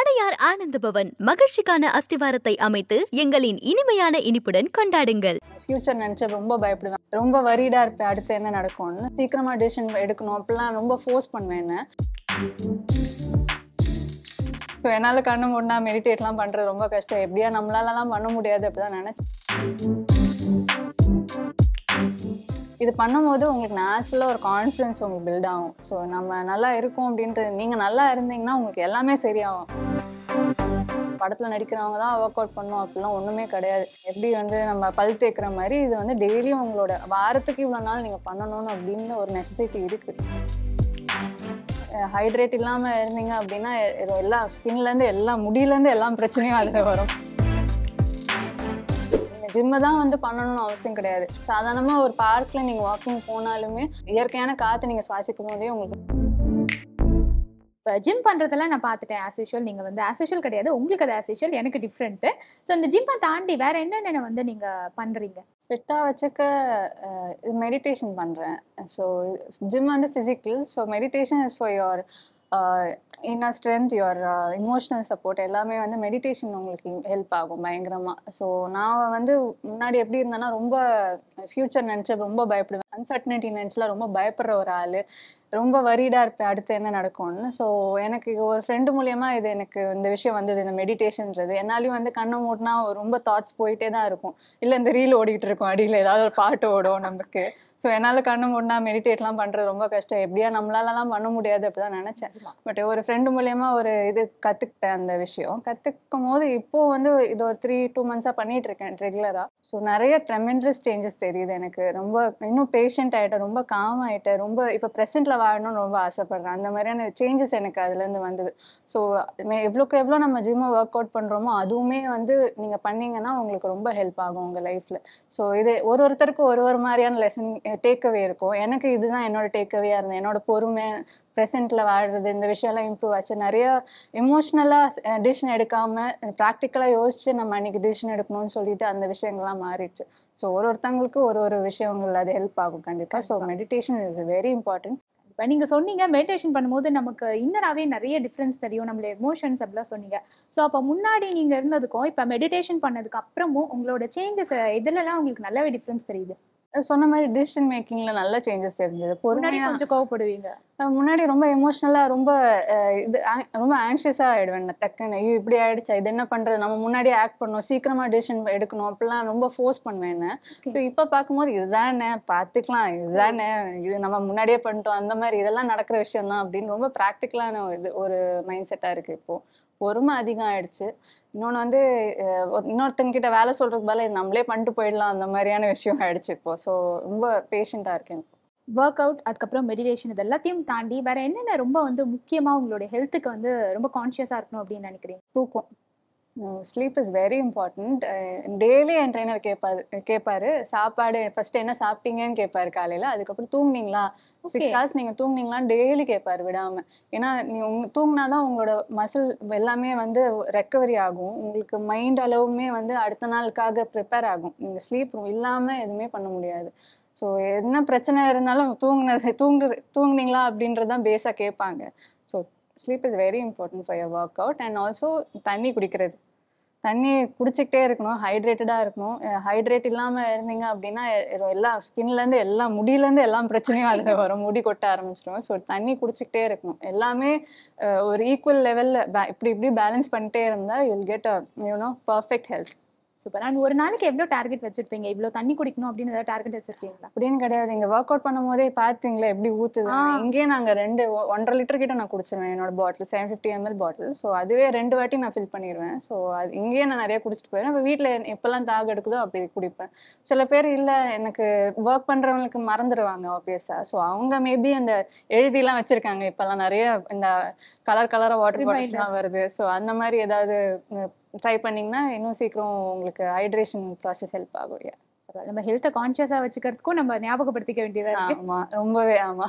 அடையார் ஆனந்த பவன் மகிழ்ச்சிக்கான அஸ்திவாரத்தை அமைத்து எங்களின் இனிமையான இனிப்புடன் கொண்டாடுங்கள் ஃப்யூச்சர் நினச்சி ரொம்ப பயப்படுவேன் ரொம்ப வரீடாக இருப்பேன் அடுத்து என்ன நடக்கும்னு சீக்கிரமாக டிசிஷன் எடுக்கணும் அப்படிலாம் ரொம்ப ஃபோர்ஸ் பண்ணுவேன் என்ன ஸோ என்னால் கண்ணு மூடினா மெடிடேட்லாம் பண்ணுறது ரொம்ப கஷ்டம் எப்படியா நம்மளாலலாம் பண்ண முடியாது அப்படி தான் நினச்சேன் இது பண்ணும்போது உங்களுக்கு நேச்சுரலாக ஒரு கான்ஃபிடன்ஸ் உங்களுக்கு பில்ட் ஆகும் ஸோ நம்ம நல்லா இருக்கோம் அப்படின்ட்டு நீங்கள் நல்லா இருந்தீங்கன்னா உங்களுக்கு எல்லாமே சரியாகும் படத்தில் நடிக்கிறவங்க தான் ஒர்க் அவுட் பண்ணும் அப்படிலாம் ஒன்றுமே கிடையாது எப்படி வந்து நம்ம பல் தேய்க்கிற மாதிரி இது வந்து டெய்லியும் உங்களோட வாரத்துக்கு இவ்வளோ நாள் நீங்கள் பண்ணணும்னு அப்படின்னு ஒரு நெசசிட்டி இருக்குது ஹைட்ரேட் இல்லாமல் இருந்தீங்க அப்படின்னா எ- எல்லா ஸ்கின்லேருந்து எல்லா முடியிலேருந்து எல்லா பிரச்சனையும் அதில் வரும் நீங்கள் ஜிம்மை தான் வந்து பண்ணணும்னு அவசியம் கிடையாது சாதாரணமாக ஒரு பார்க்கில் நீங்கள் வாக்கிங் போனாலுமே இயற்கையான காற்று நீங்கள் சுவாசிக்கும் போதே உங்களுக்கு இப்போ ஜிம் பண்ணுறதெல்லாம் நான் பார்த்துட்டேன் ஆஸ் யூஷுவல் நீங்கள் வந்து ஆஸ் யூஷுவல் கிடையாது உங்களுக்கு அது ஆஸ் யூஷுவல் எனக்கு டிஃப்ரெண்ட்டு ஸோ அந்த ஜிம்மை தாண்டி வேற என்னென்ன வந்து நீங்கள் பண்ணுறீங்க ஃபிட்டாக வச்சுக்க அஹ், இது மெடிடேஷன் பண்ணுறேன் ஸோ ஜிம் வந்து physical so meditation is for your inner strength your emotional support எல்லாமே வந்து மெடிடேஷன் உங்களுக்கு ஹெல்ப் ஆகும் பயங்கரமாக ஸோ நான் வந்து முன்னாடி எப்படி இருந்தேன்னா ரொம்ப ஃப்யூச்சர் நினச்சி ரொம்ப பயப்படுவேன் அன்சர்டனிட்டி நினச்சிலாம் ரொம்ப பயப்படுற ஒரு ஆள் ரொம்ப வரீடாக இருப்பேன் அடுத்து என்ன நடக்கும்னு ஸோ எனக்கு ஒரு ஃப்ரெண்டு மூலியமா இது எனக்கு இந்த விஷயம் வந்தது இந்த மெடிடேஷன்றது என்னாலையும் வந்து கண்ணை மூடினா ரொம்ப தாட்ஸ் போயிட்டே தான் இருக்கும் இல்லை இந்த ரீல் ஓடிக்கிட்டு இருக்கும் அடியில் ஏதாவது ஒரு பாட்டு ஓடும் நமக்கு ஸோ என்னால் கண்ணு மூடினா மெடிடேட்லாம் பண்ணுறது ரொம்ப கஷ்டம் எப்படியா நம்மளாலலாம் பண்ண முடியாது அப்படி தான் நினச்சேன் பட் ஒரு ஃப்ரெண்டு மூலியமா ஒரு இது கற்றுக்கிட்டேன் அந்த விஷயம் கற்றுக்கும் போது இப்போ வந்து இது ஒரு த்ரீ டூ மந்த்ஸாக பண்ணிட்டு இருக்கேன் ரெகுலராக ஸோ நிறைய ட்ரெமெண்டஸ் சேஞ்சஸ் தெரியுது எனக்கு ரொம்ப இன்னும் பேஷண்ட் ஆகிட்டேன் ரொம்ப காம் ஆகிட்டேன் ரொம்ப இப்போ ப்ரெசென்ட்டில் வாழணும்னு ரொம்ப ஆசைப்படுறேன் அந்த மாதிரியான சேஞ்சஸ் எனக்கு அதுலேருந்து வந்தது ஸோ எவ்வளோக்கு எவ்வளோ நம்ம ஜிம்மை ஒர்க் அவுட் பண்ணுறோமோ அதுவுமே வந்து நீங்கள் பண்ணீங்கன்னா உங்களுக்கு ரொம்ப ஹெல்ப் ஆகும் உங்கள் லைஃப்பில் ஸோ இது ஒரு ஒருத்தருக்கும் ஒரு ஒரு மாதிரியான லெசன் டேக்அவே இருக்கும் எனக்கு இதுதான் என்னோட டேக்அவேயாக இருந்தது என்னோட பொறுமை ப்ரெசென்ட்டில் வாழ்றது இந்த விஷயம்லாம் இம்ப்ரூவ் ஆச்சு நிறைய எமோஷ்னலாக டிசிஷன் எடுக்காமல் ப்ராக்டிக்கலாக யோசிச்சு நம்ம அன்னைக்கு டிசிஷன் எடுக்கணும்னு சொல்லிட்டு அந்த விஷயங்கள்லாம் மாறிடுச்சு ஸோ ஒரு ஒருத்தவங்களுக்கு ஒரு ஒரு விஷயங்கள் அது ஹெல்ப் ஆகும் கண்டிப்பாக so meditation is very important இப்போ நீங்கள் சொன்னீங்க மெடிடேஷன் பண்ணும்போது நமக்கு இன்னராகவே நிறைய டிஃப்ரென்ஸ் தெரியும் நம்மளோட எமோஷன்ஸ் அப்படிலாம் சொன்னீங்க ஸோ அப்போ முன்னாடி நீங்கள் இருந்ததுக்கும் இப்போ மெடிடேஷன் பண்ணதுக்கு அப்புறமும் உங்களோட சேஞ்சஸ் எதுலலாம் உங்களுக்கு நல்லாவே டிஃப்ரென்ஸ் தெரியுது சொன்ன மாதிரி டிசிஷன் மேக்கிங்கில் நல்ல சேஞ்சஸ் தெரிஞ்சது முன்னாடி பொறுமையாக கொஞ்சம் கோவப்படுவீங்க நான் முன்னாடி ரொம்ப எமோஷ்னலாக ரொம்ப அஹ், இது a- ரொம்ப ஆன்ஷியஸாக ஆகிடுவேன் டக்குன்னு ஐயோ இப்படி ஆயிடுச்சா இது என்ன பண்ணுறது நம்ம முன்னாடியே ஆக்ட் பண்ணணும் சீக்கிரமாக டிசிஷன் எடுக்கணும் அப்படிலாம் ரொம்ப ஃபோர்ஸ் பண்ணுவேன் என்ன Okay. ஸோ இப்போ பார்க்கும்போது இதுதானே பார்த்துக்கலாம் இதுதானே இது நம்ம முன்னாடியே பண்ணிட்டோம் அந்த மாதிரி இதெல்லாம் நடக்கிற விஷயம் தான் அப்படின்னு ரொம்ப ப்ராக்டிக்கலான இது ஒரு மைண்ட் செட்டாக இருக்குது இப்போது பொறுமை அதிகம் ஆயிடுச்சு இன்னொன்று வந்து அஹ், ஒரு- இன்னொருத்தங்க கிட்ட வேலை சொல்கிறதுக்கு பதிலா இது நம்மளே பண்ணிட்டு போயிடலாம் அந்த மாதிரியான விஷயம் ஆயிடுச்சு இப்போ ஸோ ரொம்ப பேஷண்ட்டாக இருக்கேன் ஒர்க் அவுட் அதுக்கப்புறம் மெடிடேஷன் இது எல்லாத்தையும் தாண்டி வேற என்னென்ன ரொம்ப வந்து முக்கியமாக உங்களுடைய ஹெல்த்துக்கு வந்து ரொம்ப கான்ஷியஸாக இருக்கணும் அப்படின்னு நினைக்கிறீங்க தூக்கம் sleep is very important daily என் ட்ரைனர் கேட்பாரு கேட்பாரு சாப்பாடு ஃபர்ஸ்ட் என்ன சாப்பிட்டீங்கன்னு கேட்பாரு காலையில் அதுக்கப்புறம் தூங்குனீங்களா சிக்ஸ் Okay. ஹவர்ஸ் நீங்கள் தூங்குனீங்களான்னு டெய்லி கேட்பாரு விடாம ஏன்னா நீ உங்க தூங்கினா தான் உங்களோட மசில் எல்லாமே வந்து ரெக்கவரி ஆகும் உங்களுக்கு மைண்ட் அளவுமே வந்து அடுத்த நாளுக்காக ப்ரிப்பேர் ஆகும் நீங்கள் ஸ்லீப் இல்லாமல் எதுவுமே பண்ண முடியாது ஸோ என்ன பிரச்சனை இருந்தாலும் தூங்குனது தூங்கு தூங்குனீங்களா அப்படின்றது தான் பேஸாக கேட்பாங்க so sleep is very important for your workout and also தண்ணி குடிக்கிறது தண்ணி குடிச்சிக்கிட்டே இருக்கணும் ஹைட்ரேட்டடாக இருக்கணும் ஹைட்ரேட் இல்லாமல் இருந்தீங்க அப்படின்னா எ- எல்லா ஸ்கின்லேருந்து எல்லா முடியிலேருந்து எல்லா பிரச்சனையும் அதில் வரும் முடி கொட்ட ஆரம்பிச்சிடும் ஸோ தண்ணி குடிச்சிக்கிட்டே இருக்கணும் எல்லாமே அஹ், ஒரு ஈக்குவல் லெவலில் இப்படி இப்படி பேலன்ஸ் பண்ணிட்டே இருந்தால் you'll get a you know perfect health super and ஒரு நாளைக்கு எவ்வளோ டார்கெட் வச்சிருப்பீங்க இவ்வளோ தண்ணி குடிக்கணும் அப்படின்னு ஏதாவது டார்கெட் வச்சிருக்கீங்களா அப்படின்னு கிடையாது இங்க ஒர்க் அவுட் பண்ணும் போதே பாத்தீங்களா எப்படி ஊத்துது ஆ. இங்கேயே நாங்க ரெண்டு ஒ- ஒன்றரை லிட்டர் கிட்ட நான் குடிச்சிருவேன் என்னோட bottle seven fifty ML bottle so அதுவே ரெண்டு வாட்டி நான் ஃபில் பண்ணிடுவேன் ஸோ அது இங்கேயே நான் நிறைய குடிச்சிட்டு போயிடுவேன் இப்போ வீட்டில் எப்பெல்லாம் தாக எடுக்குதோ அப்படி குடிப்பேன் சில பேர் இல்ல எனக்கு ஒர்க் பண்றவங்களுக்கு மறந்துடுவாங்க ஆப்வியஸா ஸோ அவங்க மேபி அந்த எழுதிலாம் வச்சிருக்காங்க இப்பெல்லாம் நிறைய இந்த கலர் கலராக வாட்டர் Reminder. பாட்டில்ஸ்லாம் வருது ஸோ அந்த மாதிரி ஏதாவது ட்ரை பண்ணீங்கன்னா இன்னும் சீக்கிரம் உங்களுக்கு ஹைட்ரேஷன் ப்ராசஸ் ஹெல்ப் ஆகும் yeah. நம்ம ஹெல்த்தை கான்ஷியஸாக வச்சுக்கிறதுக்கும் நம்ம ஞாபகப்படுத்திக்க வேண்டியதாக இருக்கு ஆமா ரொம்பவே ஆமா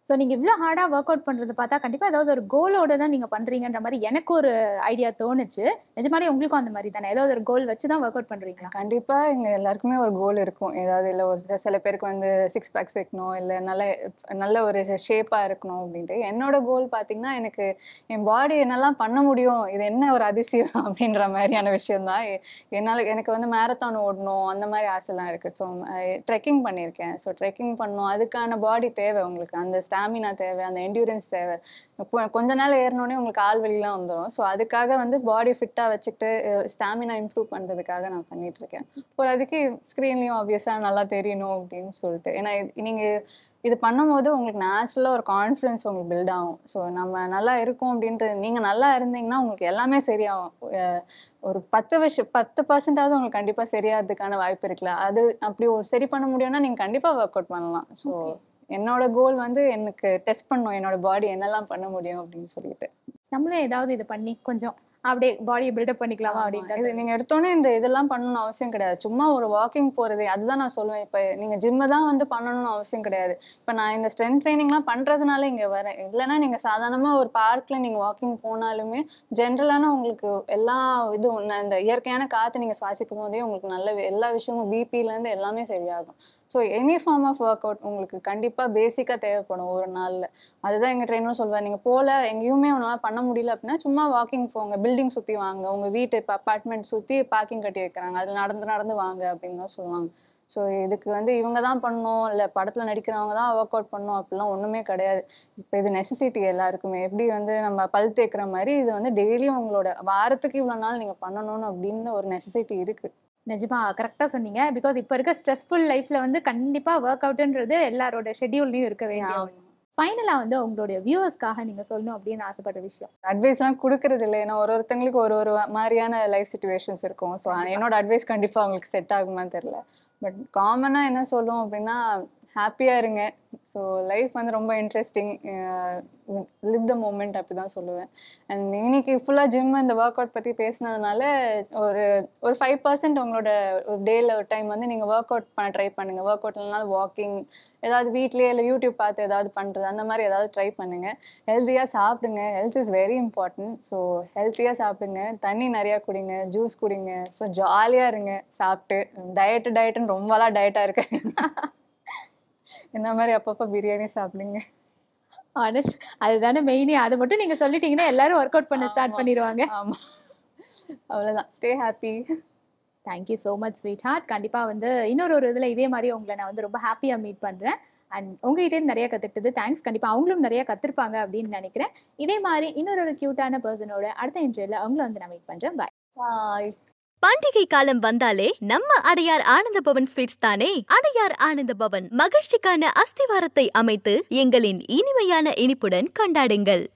ஸோ நீங்கள் இவ்வளோ ஹார்டாக ஒர்க் அவுட் பண்ணுறது பார்த்தா கண்டிப்பாக ஏதாவது ஒரு கோலோட தான் நீங்கள் பண்ணுறீங்கன்ற மாதிரி எனக்கு ஒரு ஐடியா தோணுச்சு நிஜமாலே உங்களுக்கும் அந்த மாதிரி தானே ஏதாவது ஒரு கோல் வச்சு தான் ஒர்க் அவுட் பண்ணுறீங்களா கண்டிப்பா எங்க எல்லாருக்குமே ஒரு கோல் இருக்கும் ஏதாவது இல்ல ஒரு சில- சில பேருக்கு வந்து சிக்ஸ் பேக்ஸ் வைக்கணும் இல்ல நல்ல நல்ல ஒரு ஷேப்பா இருக்கணும் அப்படின்ட்டு என்னோட கோல் பாத்தீங்கன்னா எனக்கு என் பாடி என்னெல்லாம் பண்ண முடியும் இது என்ன ஒரு அதிசயம் அப்படின்ற மாதிரியான விஷயம் தான் என்னால எனக்கு வந்து மேரத்தான் ஓடணும் அந்த மாதிரி ஆசைலாம் இருக்கு ஸோ ட்ரெக்கிங் பண்ணியிருக்கேன் ஸோ ட்ரெக்கிங் பண்ணணும் அதுக்கான பாடி தேவை உங்களுக்கு அந்த ஸ்டாமினா தேவை அந்த என்டியூரன்ஸ் தேவை இப்போ கொஞ்ச நாள் ஏறினோடனே உங்களுக்கு ஆள் வெளிலாம் வந்துடும் ஸோ அதுக்காக வந்து பாடி ஃபிட்டாக வச்சுக்கிட்டு ஸ்டாமினா இம்ப்ரூவ் பண்ணுறதுக்காக நான் பண்ணிட்டு இருக்கேன் ஒரு அதுக்கு ஸ்க்ரீன்லேயும் ஆப்வியஸாக நல்லா தெரியணும் அப்படின்னு சொல்லிட்டு ஏன்னா இது- நீங்க இது பண்ணும்போது உங்களுக்கு நேச்சுரலாக ஒரு கான்ஃபிடன்ஸ் உங்களுக்கு பில்ட் ஆகும் ஸோ நம்ம நல்லா இருக்கோம் அப்படின்ட்டு நீங்கள் நல்லா இருந்தீங்கன்னா உங்களுக்கு எல்லாமே சரியாகும் அஹ் ஒரு பத்து விஷயம் பத்து பர்சன்டாவது உங்களுக்கு கண்டிப்பாக சரியாகிறதுக்கான வாய்ப்பு இருக்குல்ல அது அப்படி ஒரு சரி பண்ண முடியும்னா நீங்கள் கண்டிப்பாக ஒர்க் அவுட் பண்ணலாம் ஸோ Okay. என்னோட கோல் வந்து எனக்கு டெஸ்ட் பண்ணும் என்னோட பாடி என்னெல்லாம் பண்ண முடியும் அப்படின்னு சொல்லிட்டு நம்மளும் ஏதாவது இது பண்ணி கொஞ்சம் அப்படியே பாடியை பில்டப் பண்ணிக்கலாமா ஆமா. இது அப்படின்னு நீங்க எடுத்தோடனே இந்த இதெல்லாம் பண்ணணும்னு அவசியம் கிடையாது சும்மா ஒரு வாக்கிங் போறது அதுதான் நான் சொல்லுவேன் இப்ப நீங்க ஜிம்ம தான் வந்து பண்ணணும்னு அவசியம் கிடையாது இப்ப நான் இந்த ஸ்ட்ரென்த் ட்ரைனிங்லாம் பண்றதுனால இங்க வரேன் இல்லைன்னா நீங்க சாதாரணமா ஒரு பார்க்ல நீங்க வாக்கிங் போனாலுமே ஜென்ரலான உங்களுக்கு எல்லா இதுவும் ந- இந்த இயற்கையான காத்து நீங்க சுவாசிக்கும் போதே உங்களுக்கு நல்ல வி- எல்லா விஷயமும் பிபில இருந்து எல்லாமே சரியாகும் so any form of workout உங்களுக்கு கண்டிப்பா பேசிக்கா தேவைப்படும் ஒரு நாள்ல அதுதான் எங்க ட்ரெயினரும் சொல்வார் நீங்க போல எங்கேயுமே உன்னால பண்ண முடியல அப்படின்னா சும்மா வாக்கிங் போங்க பில்டிங் சுத்தி வாங்க உங்க வீட்டு இப்போ அப்பார்ட்மெண்ட் சுத்தி பார்க்கிங் கட்டி வைக்கிறாங்க அதுல நடந்து நடந்து வாங்க அப்படின்னு தான் சொல்லுவாங்க ஸோ இதுக்கு வந்து இவங்க தான் பண்ணணும் இல்லை படத்துல நடிக்கிறவங்க தான் ஒர்க் அவுட் பண்ணணும் அப்படிலாம் ஒண்ணுமே கிடையாது இப்போ இது நெசசிட்டி எல்லாருக்குமே எப்படி வந்து நம்ம பல் தேய்க்கிற மாதிரி இது வந்து டெய்லியும் உங்களோட வாரத்துக்கு இவ்வளோ நாள் நீங்க பண்ணணும்னு அப்படின்னு ஒரு நெசசிட்டி இருக்கு நிஜமா கரெக்டாக சொன்னீங்க பிகாஸ் இப்போ இருக்க ஸ்ட்ரெஸ்ஃபுல் லைஃப்ல வந்து கண்டிப்பாக ஒர்க் அவுட்ன்றது எல்லாரோட ஷெட்யூல்லையும் இருக்க வேண்டிய ஆமா. ஃபைனலாக வந்து உங்களுடைய வியூவர்ஸ்க்காக நீங்கள் சொல்லணும் அப்படின்னு ஆசைப்பட்ட விஷயம் அட்வைஸ்லாம் கொடுக்கறது இல்லை ஏன்னா ஒரு ஒருத்தங்களுக்கு ஒரு ஒரு மாதிரியான லைஃப் சுச்சுவேஷன்ஸ் இருக்கும் ஸோ என்னோட அட்வைஸ் கண்டிப்பாக அவங்களுக்கு செட் ஆகுமான்னு தெரியல பட் காமனாக என்ன சொல்லும் அப்படின்னா ஹாப்பியாக இருங்க ஸோ லைஃப் வந்து ரொம்ப இன்ட்ரெஸ்டிங் லிவ் த மூமெண்ட் அப்படி தான் சொல்லுவேன் அண்ட் இன்னைக்கு ஃபுல்லாக ஜிம் இந்த ஒர்க் அவுட் பற்றி பேசினதுனால ஒரு ஒரு ஃபைவ் பர்சன்ட் உங்களோட ஒரு டேயில் ஒரு டைம் வந்து நீங்கள் ஒர்க் அவுட் பண்ண ட்ரை பண்ணுங்கள் ஒர்க் அவுட் இல்லைனாலும் வாக்கிங் ஏதாவது வீட்லயே இல்லை யூடியூப் பார்த்து ஏதாவது பண்ணுறது அந்த மாதிரி ஏதாவது ட்ரை பண்ணுங்கள் ஹெல்த்தியாக சாப்பிடுங்க health is very important so ஹெல்த்தியாக சாப்பிடுங்க தண்ணி நிறையா குடிங்க ஜூஸ் குடிங்க ஸோ ஜாலியாக இருங்க சாப்பிட்டு டயட்டு டயட்டுன்னு ரொம்பலாம் டயட்டாக இருக்கு என்ன மாதிரி அப்பப்போ பிரியாணி சாப்பிடுங்க ஆனஸ்ட் அதுதானே மெயினே அதை மட்டும் நீங்கள் சொல்லிட்டீங்கன்னா எல்லாரும் ஒர்க் அவுட் பண்ண ஸ்டார்ட் ஆமா. பண்ணிடுவாங்க ஆமாம் அவ்வளோதான் stay happy thank you so much sweetheart கண்டிப்பாக வந்து இன்னொரு ஒரு இதில் இதே மாதிரி உங்களை நான் வந்து ரொம்ப ஹாப்பியாக மீட் பண்ணுறேன் அண்ட் உங்ககிட்டேருந்து நிறைய கற்றுக்கிட்டது தேங்க்ஸ் கண்டிப்பாக அவங்களும் நிறைய கற்றுருப்பாங்க அப்படின்னு நினைக்கிறேன் இதே மாதிரி இன்னொரு ஒரு க்யூட்டான பர்சனோட அடுத்த இன்டர்வியூவில் அவங்கள வந்து நான் மீட் பண்ணுறேன் பாய் பாய் பண்டிகை காலம் வந்தாலே நம்ம அடையார் ஆனந்த பவன் ஸ்வீட்ஸ் தானே அடையார் ஆனந்த பவன் மகிழ்ச்சிக்கான அஸ்திவாரத்தை அமைத்து எங்களின் இனிமையான இனிப்புடன் கொண்டாடுங்கள்